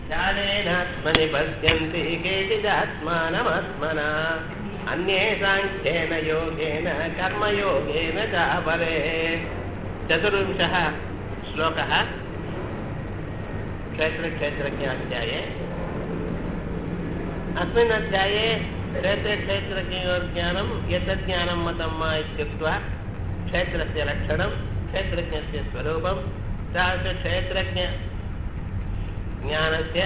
ध्यानेनात्मनि पश्यन्ति केचिदात्मानमात्मना अन्ये साङ्ख्येन योगेन कर्मयोगेन च परे चतुर्विंशः श्लोकः क्षेत्रक्षेत्रज्ञाध्याये अस्मिन् अध्याये क्षेत्रक्षेत्रज्ञयोर्ज्ञानं यतज्ञानं मतं मा इत्युक्त्वा क्षेत्रस्य लक्षणं क्षेत्रज्ञस्य स्वरूपं तादृशक्षेत्रज्ञ ज्ञानस्य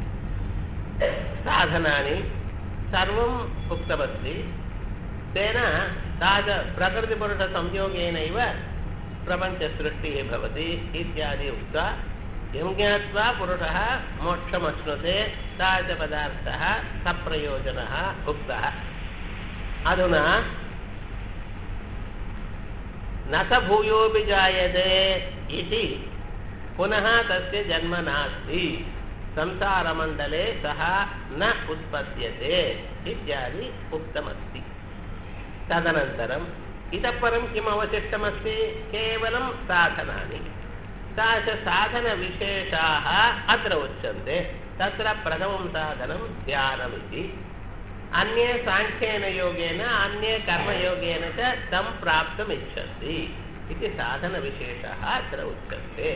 साधनानि सर्वम् उक्तमस्ति तेन ताद प्रकृतिपुरुषसंयोगेनैव प्रपञ्चसृष्टिः भवति इत्यादि उक्त्वा यं ज्ञात्वा पुरुषः मोक्षमश्नुते तादृशपदार्थः सप्रयोजनः उक्तः अधुना न स भूयोऽपि जायते इति पुनः तस्य जन्म नास्ति संसारमण्डले सः न उत्पद्यते इत्यादि उक्तमस्ति तदनन्तरम् इतः परं किम् अवशिष्टमस्ति केवलं साधनानि तादृशसाधनविशेषाः अत्र उच्यन्ते तत्र प्रथमं साधनं ध्यानमिति अन्ये साङ्ख्येन योगेन अन्ये कर्मयोगेन च तं प्राप्तुमिच्छन्ति इति साधनविशेषः अत्र उच्यन्ते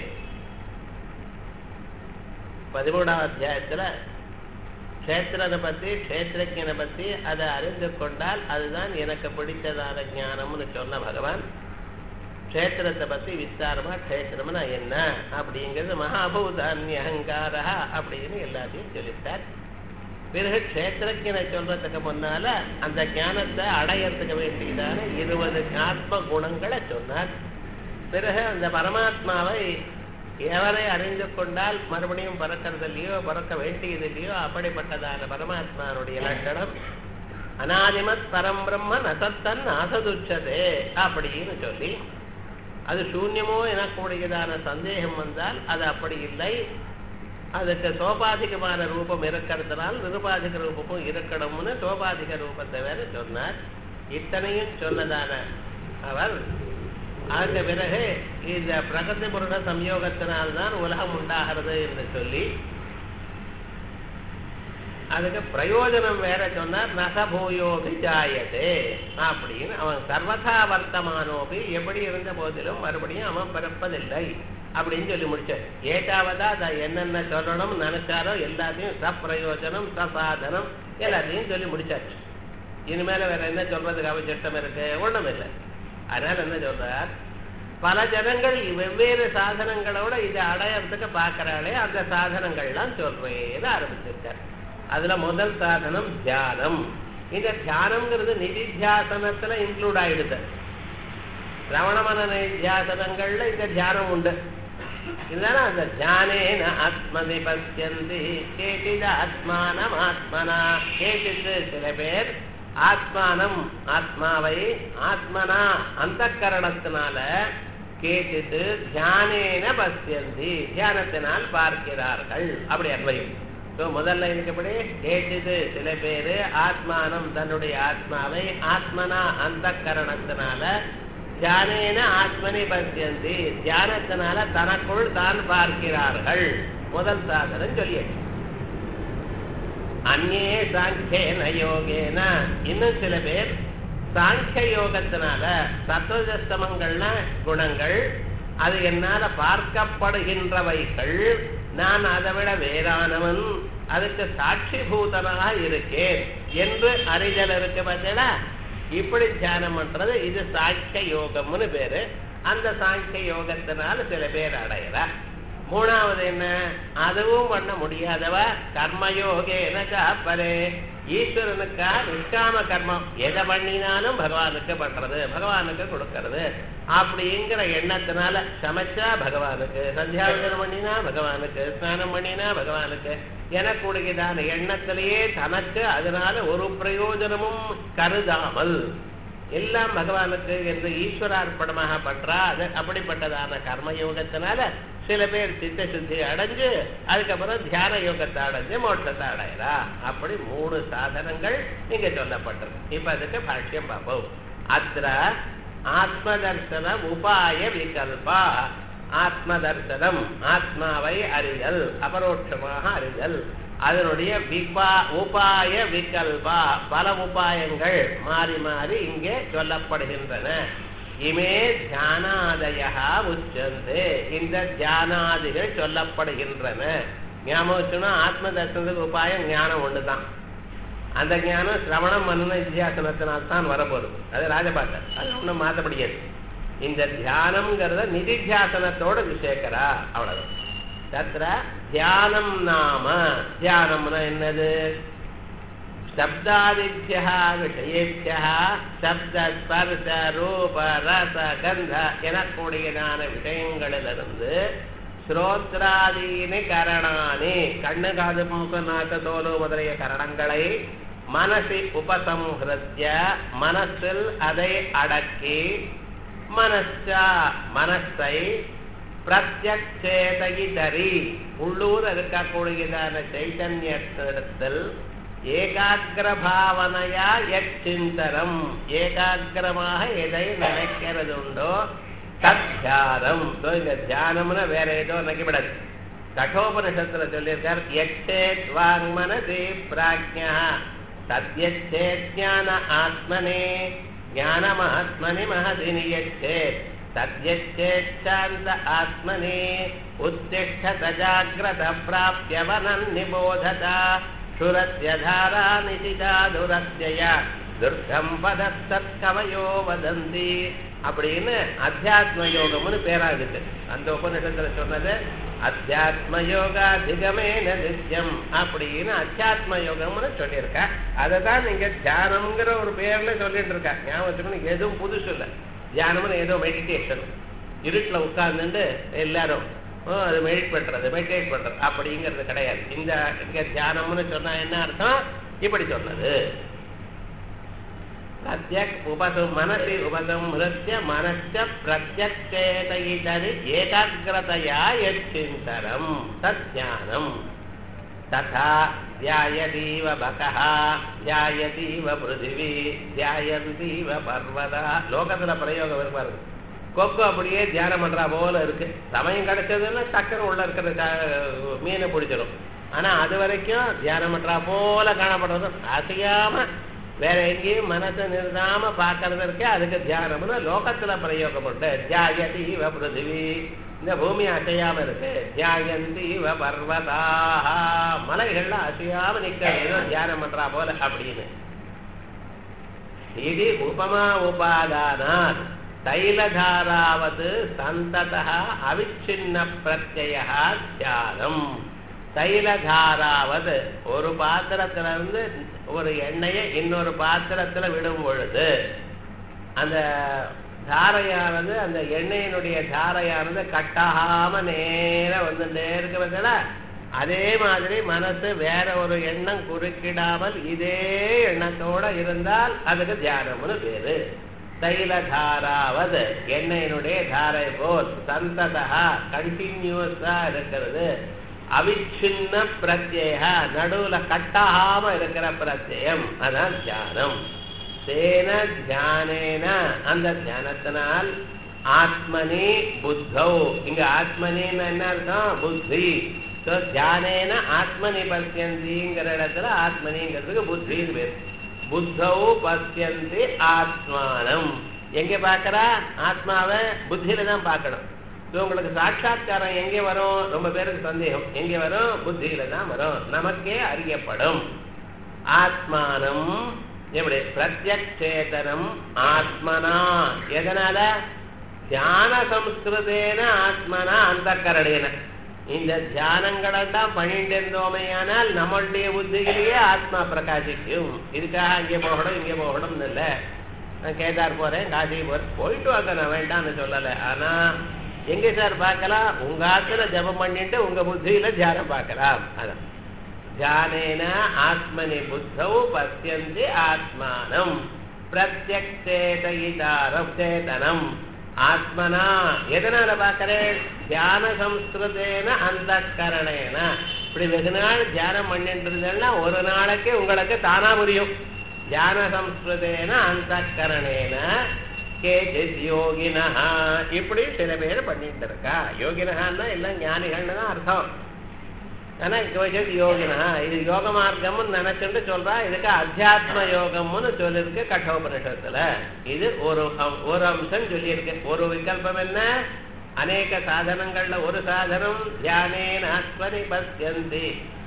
பதிமூணாம் அத்தியாயத்தில் க்ஷேத்திரனை பற்றி க்ஷேத்திரஜனை பற்றி அதை அறிந்து கொண்டால் அதுதான் எனக்கு பிடித்ததான ஞானம்னு சொன்ன பகவான் க்ஷேத்திரத்தை பற்றி விஸ்தாரமாக க்ஷேத்திரம்னா என்ன அப்படிங்கிறது மகாபூதான்ய அகங்காரா அப்படின்னு எல்லாத்தையும் சொல்லிட்டார் பிறகு க்ஷேத்திரஜனை சொல்றதுக்கு முன்னால அந்த ஞானத்தை அடையறதுக்கு வேண்டியதான இருபது ஆத்ம குணங்களை சொன்னார் பிறகு அந்த பரமாத்மாவை எவரை அறிந்து கொண்டால் மறுபடியும் பறக்கிறது இல்லையோ பறக்க வேண்டியது இல்லையோ அப்படிப்பட்டதான பரமாத்மானுடைய லட்சணம் அனாதிமத் பரம் பிரம்ம நசத்தன் அசதுச்சதே அப்படின்னு சொல்லி அது சூன்யமோ எனக்கூடியதான சந்தேகம் வந்தால் அது அப்படி இல்லை அதுக்கு சோபாதிகமான ரூபம் இருக்கிறதுனால் நிருபாதிக ரூபமும் இருக்கணும்னு சோபாதிக ரூபத்தை வேற சொன்னார் இத்தனையும் சொன்னதான அவர் அதற்கு பிறகு இந்த பிரகதி புருட சம்யோகத்தினால்தான் உலகம் உண்டாகிறது என்று சொல்லி அதுக்கு பிரயோஜனம் வேற சொன்னார் நசபூயோபி ஜாயதே அப்படின்னு அவன் சர்வதா வர்த்தமானோபி எப்படி இருந்த போதிலும் மறுபடியும் அவன் பிறப்பதில்லை அப்படின்னு சொல்லி முடிச்சார் ஏட்டாவதா அதை என்னென்ன சொல்லணும் நினைச்சாரோ எல்லாத்தையும் சப்பிரயோஜனம் சசாதனம் எல்லாத்தையும் சொல்லி முடிச்சாச்சு இனிமேல வேற என்ன சொல்றதுக்கு அவசியம் இருக்கு ஒண்ணும் இல்லை அதனால என்ன சொல்றார் பல ஜனங்கள் வெவ்வேறு சாதனங்களோட இதை அடையறதுக்கு பார்க்கறாளே அந்த சாதனங்கள்லாம் சொல்றேன்னு ஆரம்பிச்சிருக்கார் அதுல முதல் சாதனம் தியானம் இந்த தியானம்ங்கிறது நிதித்தியாசனத்துல இன்க்ளூட் ஆயிடுது ரவணமன நிதித்தியாசனங்கள்ல இந்த தியானம் உண்டு இருந்தாலும் அந்த தியானேன ஆத்மதி பசியந்தி கேட்டித ஆத்மானம் ஆத்மனா கேட்டித்து சில பேர் ஆத்மானம் ஆத்மாவை ஆத்மனா அந்த கரணத்தினால கேட்டுட்டு தியானேன பசியந்தி தியானத்தினால் பார்க்கிறார்கள் அப்படி அன்வயம் ஸோ முதல்ல இருக்கபடி கேட்டுது சில பேர் ஆத்மானம் தன்னுடைய ஆத்மாவை ஆத்மனா அந்த கரணத்தினால தியானேன ஆத்மனை பசியந்தி தியானத்தினால தனக்குள் தான் பார்க்கிறார்கள் முதல் சாதனம் சொல்லியாச்சு அந்நே சாங்கியேன யோகேன இன்னும் சில பேர் சாங்கிய யோகத்தினால சத்வஜஸ்தமங்கள்ன குணங்கள் அது என்னால பார்க்கப்படுகின்றவைகள் நான் அதை விட வேறானவன் அதுக்கு சாட்சிபூதனாக இருக்கேன் என்று அறிதல் இருக்கு பார்த்தீங்களா இப்படி தியானம் பண்றது இது சாங்கிய யோகம்னு பேரு அந்த சாங்கிய யோகத்தினால சில பேர் அடையிறா மூணாவது என்ன அதுவும் பண்ண முடியாதவ கர்மயோகேன சாப்பரே ஈஸ்வரனுக்கா நிஷ்காம கர்மம் எதை பண்ணினாலும் பகவானுக்கு பண்றது பகவானுக்கு கொடுக்கறது அப்படிங்கிற எண்ணத்தினால சமைச்சா பகவானுக்கு சந்தியாவதனம் பண்ணினா பகவானுக்கு ஸ்நானம் பண்ணினா பகவானுக்கு எனக்கூடியதான எண்ணத்திலேயே தனக்கு அதனால ஒரு பிரயோஜனமும் கருதாமல் எல்லாம் பகவானுக்கு என்று ஈஸ்வரார்ப்பணமாக பண்றா அது அப்படிப்பட்டதான கர்மயோகத்தினால சில பேர் சித்த சுத்தி அடைஞ்சு அதுக்கப்புறம் தியான யோகத்தை அடைஞ்சு மோட்சத்தை அடையிறா அப்படி மூணு சாதனங்கள் இங்க சொல்லப்பட்டிருக்கு இப்ப அதுக்கு பாஷ்யம் பார்ப்போம் அத்த ஆத்மதர்சன உபாய விகல்பா ஆத்ம தர்சனம் ஆத்மாவை அறிதல் அபரோட்சமாக அறிதல் அதனுடைய விபா உபாய விகல்பா பல உபாயங்கள் மாறி மாறி இங்கே சொல்லப்படுகின்றன இமே தியானாதய உச்சந்தே இந்த தியானாதிகள் சொல்லப்படுகின்றன ஞாபகம் வச்சுன்னா ஆத்ம தர்சனத்துக்கு உபாயம் ஞானம் ஒண்ணுதான் அந்த ஞானம் சிரவணம் மன்ன நிதியாசனத்தினால் தான் வரப்போகுது அது ராஜபாட்டர் அது ஒன்றும் மாற்ற முடியாது இந்த தியானம்ங்கிறத நிதித்தியாசனத்தோட விசேகரா அவ்வளவுதான் தத்திர தியானம் நாம தியானம்னா என்னது சப்தாதித்யா விஷயேபியா சப்த ஸ்பர்ச ரூப ரச கந்த எனக்கூடியதான விஷயங்களிலிருந்து ஸ்ரோத்ராதீனி கரணானி கண்ணு காது மூக்கு நாக்கு தோலு முதலிய கரணங்களை மனசி உபசம்ஹிருத்திய மனசில் அதை அடக்கி மனசா மனசை பிரத்யக்ஷேதகிதரி உள்ளூர் இருக்கக்கூடியதான சைத்தன்யத்தில் ஏகாகிர பாவனையா எச்சிந்தரம் ஏகாகிரமாக எதை நினைக்கிறது உண்டோ தத்தியானம் இந்த தியானம்னா வேற ஏதோ நினைக்கப்படாது கட்டோபனிஷத்துல சொல்லியிருக்கார் எச்சேத் வாங்மனதி பிராஜ்யா சத்யச்சேத் ஞான ஆத்மனே ஞானமாத்மனி மகதி நியச்சேத் तद्यच्चेच्छान्त आत्मने उत्तिष्ठत जाग्रत प्राप्यवनन् निबोधत सुरस्य धारा निशिता दुरत्यय துர்கம் பதத்தற்கவையோ வதந்தி அப்படின்னு அத்தியாத்ம யோகம்னு பேராகுது அந்த உபநிஷத்துல சொன்னது அத்தியாத்ம யோகா திகமேன நித்தியம் அப்படின்னு அத்தியாத்ம யோகம்னு சொல்லியிருக்கா அதை தான் நீங்க தியானம்ங்கிற ஒரு பேர்ல சொல்லிட்டு இருக்கா ஞாபகத்துக்கு எதுவும் புதுசு இல்லை தியானம்னு ஏதோ மெடிடேஷன் இருட்டில் உட்கார்ந்துட்டு எல்லாரும் அது மெடிட் பண்றது மெடிடேட் பண்றது அப்படிங்கிறது கிடையாது இந்த இங்க தியானம்னு சொன்னா என்ன அர்த்தம் இப்படி சொன்னது பிரத்யக் உபசு மனசி உபசம்ஹிருத்திய மனச பிரத்யக்ஷேதயிதரி ஏகாகிரதையா எச்சிந்தரம் தத்ஞானம் तथा ध्यायतीव बकः ध्यायतीव பிருத்திவி தியாயந்தீவ பர்வதா லோகத்துல பிரயோகம் இருப்பாரு கொக்கு அப்படியே தியானம் பண்றா போல இருக்கு சமயம் கிடைச்சதுன்னா டக்குனு உள்ள இருக்கிற க- மீனை பிடிச்சிடும் ஆனா அது வரைக்கும் தியானம் பண்றா போல காணப்படுறது அசையாம வேற எங்கேயும் மனசை நிறுத்தாம பார்க்கறது இருக்கே அதுக்கு தியானம்னு லோகத்துல பிரயோகம் உண்டு தியாயதீவ பிருத்திவி இந்த பூமி அசையாம இருக்கு தியாயந்தி இவ பர்வதாக மலைகள்ல அசையாம நிக்க ஏதோ தியானம் பண்றா போல அப்படின்னு இது உபமா உபாதானாத் தைலதாராவது சந்ததா அவிச்சின்ன பிரத்ய தியானம் தைலதாராவது ஒரு பாத்திரத்துல இருந்து ஒரு எண்ணெயை இன்னொரு பாத்திரத்துல விடும் பொழுது அந்த தாரையானது அந்த எண்ணெயினுடைய தாரையானது கட்டாகாம நேர வந்துட்டே இருக்கிறதுல அதே மாதிரி மனசு வேற ஒரு எண்ணம் குறுக்கிடாமல் இதே எண்ணத்தோட இருந்தால் அதுக்கு தியானம்னு பேரு தைலதாராவது எண்ணெயினுடைய தாரை போல் சந்ததா கண்டினியூஸா இருக்கிறது அவிச்சின்ன பிரத்யேக நடுவுல கட்டாகாம இருக்கிற பிரத்யம் அதான் தியானம் தேன தியானேன அந்த தியானத்தினால் ஆத்மனி புத்தௌ இங்க ஆத்மனின்னு என்ன அர்த்தம் புத்தி So, தியானேன ஆத்மனி பசியந்திங்கிற இடத்துல ஆத்மனிங்கிறதுக்கு புத்தின்னு பேர் புத்தௌ பசியந்தி ஆத்மானம் எங்க பார்க்கறா ஆத்மாவை புத்தியில தான் பார்க்கணும் So, உங்களுக்கு சாட்சா்காரம் எங்கே வரும் ரொம்ப பேருக்கு சந்தேகம் எங்கே வரும் புத்தியில தான் வரும் நமக்கே அறியப்படும் ஆத்மானம் எப்படி பிரத்யக்ஷேதனம் ஆத்மனா எதனால தியான சம்ஸ்கிருதேன ஆத்மனா அந்த கரடேன இந்த தியானங்களெல்லாம் பண்ணிட்டு இருந்தோமையானால் நம்மளுடைய புத்தியிலேயே ஆத்மா பிரகாசிக்கும் இதுக்காக அங்கே போகணும் இங்கே போகணும்னு இல்லை நான் கேதார் போறேன் காசி போறேன் போயிட்டு வாங்க நான் வேண்டாம்னு சொல்லலை ஆனா எங்க சார் பார்க்கலாம் உங்க ஆத்துல ஜபம் பண்ணிட்டு உங்க புத்தியில தியானம் பார்க்கலாம் அதான் தியானேன ஆத்மனி புத்தௌ பசியந்தி ஆத்மானம் பிரத்யக்ஷேதயிதாரம் சேதனம் ஆத்மனா எதனால பார்க்கிறேன் தியான சம்ஸ்கிருதேன அந்த கரணேன இப்படி வெகு நாள் தியானம் பண்ணிட்டு இருந்தேன்னா ஒரு நாளைக்கு உங்களுக்கு தானா புரியும் தியான சம்ஸ்கிருதேன அந்த கரணேன கேஜித் யோகினா இப்படி சில பேர் பண்ணிட்டு இருக்கா யோகினஹான்னா எல்லாம் ஞானிகள்னு தான் அர்த்தம் ஆனா கேஜித் யோகினா இது யோக மார்க்கம்னு நினைச்சுட்டு சொல்றா இதுக்கு அத்தியாத்ம யோகம்னு சொல்லியிருக்கு கட்டோபனிஷத்துல இது ஒரு அம்- ஒரு அம்சம் சொல்லியிருக்கு ஒரு விகல்பம் என்ன அநேக சாதனங்கள்ல ஒரு சாதனம் தியானேன ஆத்மனி பசியந்தி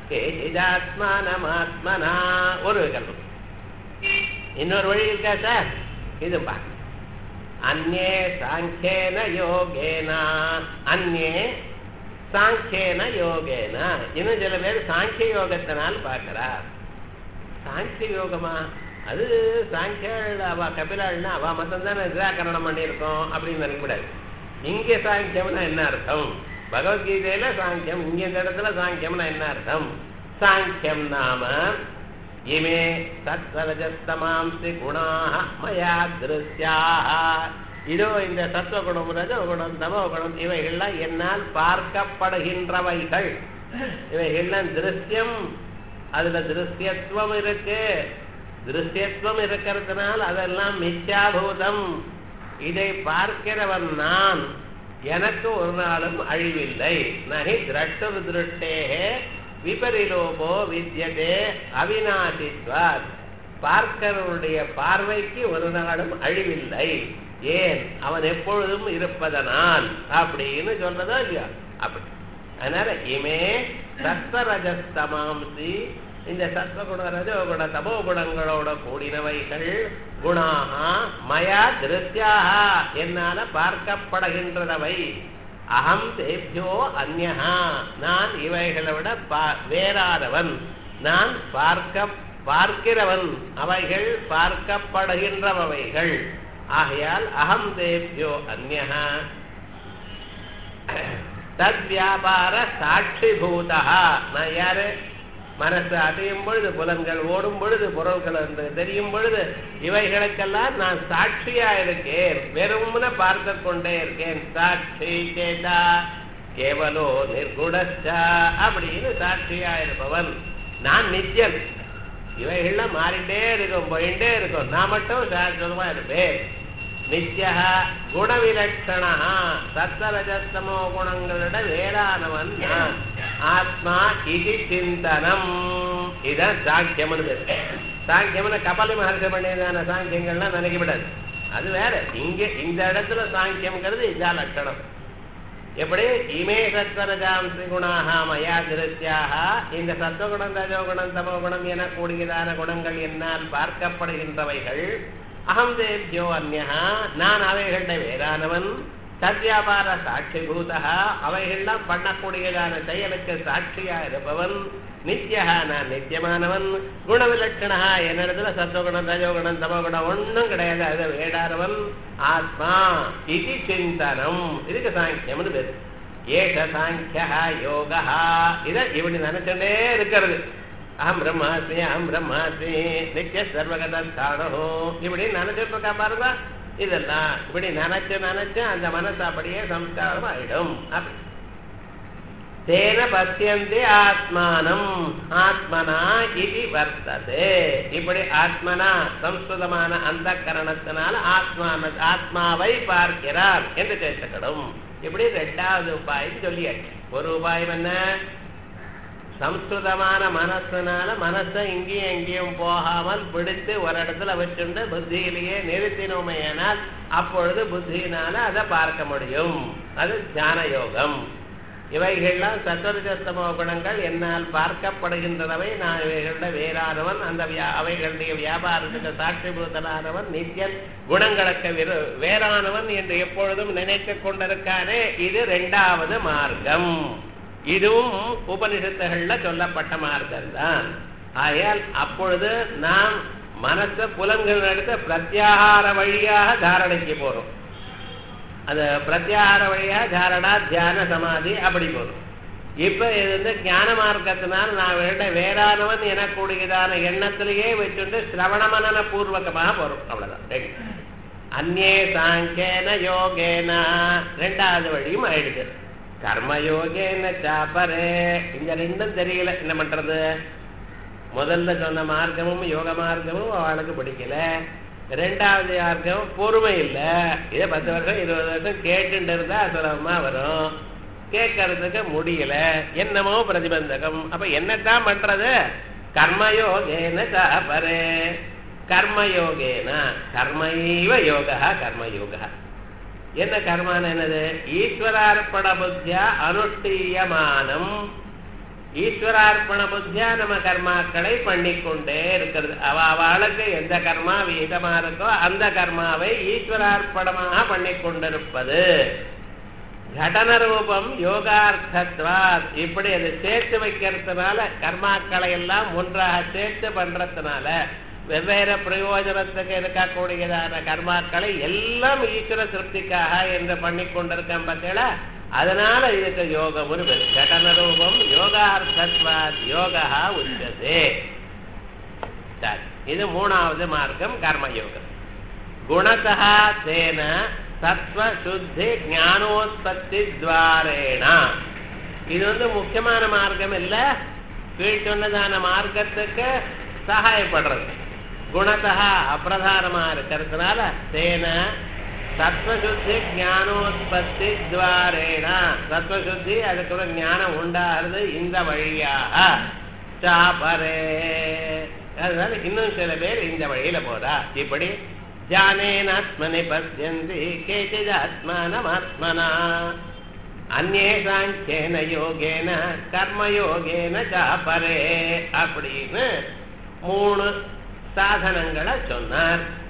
கேஜிதாத்மானமாத்மனா ஒரு விகல்பம் இன்னொரு வழி இருக்கா சார் இது பா அந்நே சாங்கியேன யோகேனா அந்நே சாங்கியேன யோகேனா இன்னும் சில பேர் சாங்கிய யோகத்தினால் பார்க்கிறா சாங்கிய யோகமா அது சாங்கியாள் அவ கபிலாள்னா அவ மட்டும் தானே நிராகரணம் பண்ணியிருக்கோம் அப்படின்னு நினைக்கக்கூடாது இங்க சாங்கியம்னா என்ன அர்த்தம் பகவத்கீதையில சாங்கியம் இங்க இந்த இடத்துல சாங்கியம்னா என்ன அர்த்தம் சாங்கியம் நாம இமே சத்வரஜஸ்தமாம்சி குணாக மயா திருஷ்யாக இதோ இந்த சத்துவகுணம் ரஜகுணம் தமோகுணம் இவைகள்லாம் என்னால் பார்க்கப்படுகின்றவைகள் இவைகள்லாம் திருஷ்யம் அதுல திருஷ்யத்துவம் இருக்கு திருஷ்யத்துவம் இருக்கிறதுனால் அதெல்லாம் மித்யாபூதம் இதை பார்க்கிறவன் நான் எனக்கு ஒரு நாளும் அழிவில்லை நகி திரஷ்டு திருஷ்டே விபரிலோபோ வித்யதே அவிநாசித்வாத் பார்க்கிறவனுடைய பார்வைக்கு ஒரு நாளும் அழிவில்லை ஏன் அவன் எப்பொழுதும் இருப்பதனால் அப்படின்னு சொல்றதோ இல்லையா அப்படி அதனால இமே சத்வரஜஸ்தமாம்சி இந்த சத்வகுண ரஜோகுண தமோ குணங்களோட கூடினவைகள் குணாக மயா திருஷ்யாக என்னால பார்க்கப்படுகின்றனவை அகம் தேபியோ அந்யஹா நான் இவைகளை விட பா- வேறானவன் நான் பார்க்க பார்க்கிறவன் அவைகள் பார்க்கப்படுகின்றவைகள் ஆகையால் அகம் தேபியோ அந்யஹா தத் வியாபார சாட்சிபூதா நான் யாரு மனசு அசையும் பொழுது புலன்கள் ஓடும் பொழுது பொருள்கள் என்று தெரியும் பொழுது இவைகளுக்கெல்லாம் நான் சாட்சியா இருக்கேன் வெறும்னு பார்த்து கொண்டே இருக்கேன் சாட்சி சேதா கேவலோ நிர்குணச்சா அப்படின்னு சாட்சியா இருப்பவன் நான் நித்தியன் இவைகள்லாம் மாறிட்டே இருக்கும் போயிட்டே இருக்கும் நான் மட்டும் சாஸ்வதமா இருப்பேன் நித்யா குணவிலட்சணா சத்தரஜஸ்தமோ குணங்களோட வேளானவன் நான் ஆத்மா இது சிந்தனம் இதான் சாங்கியம்னு பேரு சாங்கியம்னு கபாலி மகர்ஷி பண்ணியதான சாங்கியங்கள்லாம் நினைக்கப்படாது அது வேற இங்க இந்த இடத்துல சாங்கியம்ங்கிறது இதான் லட்சணம் எப்படி இமே சத்வரஜாம் திரிகுணாக மயா திருத்தியாக இந்த சத்வகுணம் ரஜோகுணம் தமோகுணம் என கூடியதான குணங்கள் என்னால் பார்க்கப்படுகின்றவைகள் அகம் தேவ்யோ அந்யா நான் அவைகளிட வேறானவன் சத்வியாபார சாட்சிபூதா அவைகள்லாம் பண்ணக்கூடியதான செயலுக்கு சாட்சியா இருப்பவன் நித்யா நான் நித்தியமானவன் குணவிலட்சணா என்னிடத்துல சத்துவகுணம் ரஜோகுணம் தமோகுணம் ஒண்ணும் கிடையாது அது வேடானவன் ஆத்மா இது சிந்தனம் இதுக்கு சாங்கியம்னு பேரு ஏஷ சாங்கியா யோகா இத இப்படி நினைச்சுட்டே இருக்கிறது அகம் பிரம்மாஸ்மி அகம் பிரம்மாஸ்மி நித்திய சர்வகதானோ இப்படி நினைச்சிட்டு இருக்கா பாருங்க இதெல்லாம் இப்படி நினைச்சு நினைச்சு அந்த மனசு அப்படியே சம்ஸ்காரம் ஆயிடும் அப்படி தேன பத்தியந்தி ஆத்மானம் ஆத்மனா இது வர்த்ததே இப்படி ஆத்மனா சம்ஸ்கிருதமான அந்த கரணத்தினால் ஆத்மான ஆத்மாவை பார்க்கிறார் என்று கேட்டுக்கணும் இப்படி ரெண்டாவது உபாயம் சொல்லியாச்சு ஒரு உபாயம் என்ன சம்ஸ்கிருதமான மனசுனால மனசை இங்கேயும் எங்கேயும் போகாமல் பிடித்து ஒரு இடத்துல வச்சுண்டு புத்தியிலேயே நிறுத்தினோமையானால் அப்பொழுது புத்தியினால அதை பார்க்க முடியும் அது ஞான யோகம் இவைகள்லாம் சத்வரஜஸ்தமோ குணங்கள் என்னால் பார்க்கப்படுகின்றனவை நான் இவைகளோட வேறானவன் அந்த வியா- அவைகளுடைய வியாபாரத்துக்கு சாட்சிபூதனானவன் நித்தியன் குணங்களுக்கு விரு- வேறானவன் என்று எப்பொழுதும் நினைத்துக் கொண்டிருக்கானே இது இரண்டாவது மார்க்கம் இதுவும் உபனிஷத்துகள்ல சொல்லப்பட்ட மார்க்கம் தான் ஆகையால் அப்பொழுது நாம் மனச புலன்கள் எடுத்து பிரத்யாகார வழியாக தாரணைக்கு போறோம் அது பிரத்யாகார வழியா தாரணா தியான சமாதி அப்படி போகும் இப்ப இது வந்து ஞான மார்க்கத்தினால் நான் வேண்ட வேறானவன் எனக்கூடியதான எண்ணத்திலேயே வச்சுட்டு சிரவண மனன பூர்வகமாக போறோம் அவ்வளவுதான் ரெண்டு. அந்நே சாங்கேன யோகேன ரெண்டாவது வழியும் ஆயிடுது கர்மயோகேன சாப்பரே இந்த ரெண்டும் தெரியல என்ன பண்றது முதல்ல சொன்ன மார்க்கமும் யோக மார்க்கமும் அவளுக்கு பிடிக்கல ரெண்டாவது யாருக்கும் பொறுமை இல்லை இதே பத்து வருஷம் இருபது வருஷம் கேட்டுட்டு இருந்தா சுலபமா வரும் கேட்கறதுக்கு முடியல என்னமோ பிரதிபந்தகம் அப்ப என்னத்தான் பண்றது கர்மயோகேன சாபரே கர்மயோகேன கர்மைவ யோகா கர்மயோகா என்ன கர்மான என்னது ஈஸ்வரார்ப்பண புத்தியா அனுஷ்டீயமானம் ஈஸ்வரார்ப்பண புத்தியா நம்ம கர்மாக்களை பண்ணிக்கொண்டே இருக்கிறது அவ அவளுக்கு எந்த கர்மா விகிதமா இருக்கோ அந்த கர்மாவை ஈஸ்வரார்ப்பணமாக பண்ணிக்கொண்டிருப்பது கடன ரூபம் யோகார்த்தத்வா இப்படி அதை சேர்த்து வைக்கிறதுனால கர்மாக்களை எல்லாம் ஒன்றாக சேர்த்து பண்றதுனால வெவ்வேறு பிரயோஜனத்துக்கு இருக்கக்கூடியதான கர்மாக்களை எல்லாம் ஈஸ்வர திருப்திக்காக என்று பண்ணி கொண்டிருக்கேன் பார்த்தீங்களா அதனால இதுக்கு யோகம் ஒரு பேர் கடன ரூபம் யோகார்த்தத்வாத் யோகா உச்சதே சரி இது மூணாவது மார்க்கம் கர்மயோகம் குணதா தேன சத்வ சுத்தி ஞானோத்பத்தி துவாரேண இது வந்து முக்கியமான மார்க்கம் இல்ல கீழ் சொன்னதான மார்க்கத்துக்கு சகாயப்படுறது குணத்தா அப்பிரதானமா இருக்கிறதுனால தேன சத்வசுத்தி ஞானோத்பத்தி துவாரேண சத்வசுத்தி அதுக்குள்ள ஞானம் உண்டாகிறது இந்த வழியாக சாபரே அதனால இன்னும் சில பேர் இந்த வழியில போறா இப்படி ஜானேனாத்மனி பசியந்தி கேச்சித் ஆத்மானமாத்மனா அந்நே சாங்கியேன யோகேன கர்மயோகேன சாபரே அப்படின்னு மூணு சாதனங்களை சொன்னார்